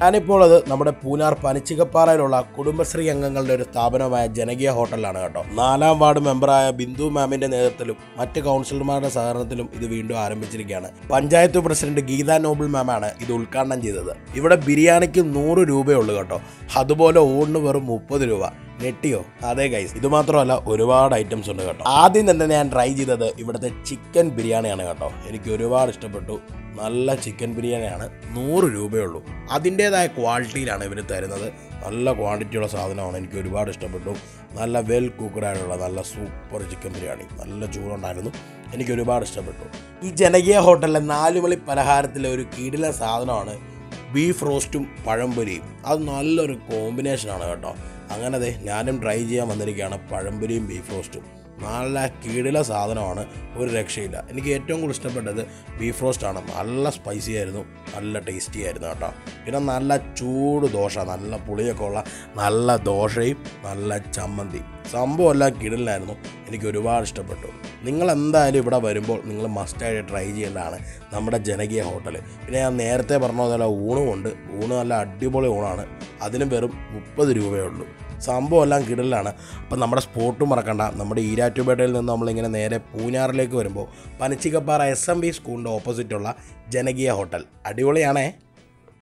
ഞാനിപ്പോൾ അത് നമ്മുടെ പൂനാർ പനിച്ചികപ്പാറയിലുള്ള കുടുംബശ്രീ അംഗങ്ങളുടെ ഒരു സ്ഥാപനമായ ജനകീയ ഹോട്ടലാണ് കേട്ടോ നാലാം വാർഡ് മെമ്പറായ ബിന്ദു മാമിന്റെ നേതൃത്വത്തിലും മറ്റ് കൗൺസിലർമാരുടെ സഹകരണത്തിലും ഇത് വീണ്ടും ആരംഭിച്ചിരിക്കുകയാണ് പഞ്ചായത്ത് പ്രസിഡന്റ് ഗീത നോബിൾ മാമാണ് ഇത് ഉദ്ഘാടനം ചെയ്തത് ഇവിടെ ബിരിയാണിക്ക് നൂറ് രൂപയേ ഉള്ളൂ കേട്ടോ അതുപോലെ ഊണിന് വെറും മുപ്പത് രൂപ നെട്ടിയോ അതെ ഗൈസ് ഇത് മാത്രമല്ല ഒരുപാട് ഐറ്റംസ് ഉണ്ട് കേട്ടോ ആദ്യം തന്നെ ഞാൻ ട്രൈ ചെയ്തത് ഇവിടുത്തെ ചിക്കൻ ബിരിയാണിയാണ് കേട്ടോ എനിക്ക് ഒരുപാട് ഇഷ്ടപ്പെട്ടു നല്ല ചിക്കൻ ബിരിയാണിയാണ് നൂറ് രൂപയുള്ളൂ അതിൻ്റേതായ ക്വാളിറ്റിയിലാണ് ഇവർ തരുന്നത് നല്ല ക്വാണ്ടിറ്റിയുള്ള സാധനമാണ് എനിക്ക് ഒരുപാട് ഇഷ്ടപ്പെട്ടു നല്ല വെൽ കുക്കഡായിട്ടുള്ള നല്ല സൂപ്പർ ചിക്കൻ ബിരിയാണി നല്ല ചൂടുണ്ടായിരുന്നു എനിക്ക് ഒരുപാട് ഇഷ്ടപ്പെട്ടു ഈ ജനകീയ ഹോട്ടലിലെ നാലുമണി പലഹാരത്തിലെ ഒരു കീടില സാധനമാണ് ബീഫ് റോസ്റ്റും പഴംപൊരിയും അത് നല്ലൊരു കോമ്പിനേഷനാണ് കേട്ടോ അങ്ങനെ ദേ ഞാനും ട്രൈ ചെയ്യാൻ വന്നിരിക്കുകയാണ് പഴംപൊരിയും ബീഫ് റോസ്റ്റും നല്ല കീടില സാധനമാണ് ഒരു രക്ഷയില്ല എനിക്ക് ഏറ്റവും കൂടുതൽ ഇഷ്ടപ്പെട്ടത് ബീഫ് റോസ്റ്റാണ് നല്ല സ്പൈസി ആയിരുന്നു നല്ല ടേസ്റ്റി ആയിരുന്നു കേട്ടോ പിന്നെ നല്ല ചൂട് ദോശ നല്ല പുളിയൊക്കെ ഉള്ള നല്ല ദോശയും നല്ല ചമ്മന്തി സംഭവം എല്ലാം കിടലിനായിരുന്നു എനിക്ക് ഒരുപാട് ഇഷ്ടപ്പെട്ടു നിങ്ങൾ എന്തായാലും ഇവിടെ വരുമ്പോൾ നിങ്ങൾ മസ്റ്റായിട്ട് ട്രൈ ചെയ്യേണ്ടതാണ് നമ്മുടെ ജനകീയ ഹോട്ടൽ പിന്നെ ഞാൻ നേരത്തെ പറഞ്ഞ പോലെ ഊണുമുണ്ട് ഊണ് നല്ല അടിപൊളി ഊണാണ് അതിന് വെറും മുപ്പത് രൂപയേ ഉള്ളൂ സംഭവം എല്ലാം കിടലാണ് അപ്പം നമ്മുടെ സ്പോട്ടും മറക്കണ്ട നമ്മുടെ ഈരാറ്റുപേട്ടയിൽ നിന്ന് നമ്മളിങ്ങനെ നേരെ പൂഞ്ഞാറിലേക്ക് വരുമ്പോൾ പനച്ചിക്കപ്പാറ എസ് എം ബി സ്കൂളിൻ്റെ ഓപ്പോസിറ്റുള്ള ജനകീയ ഹോട്ടൽ അടിപൊളിയാണേ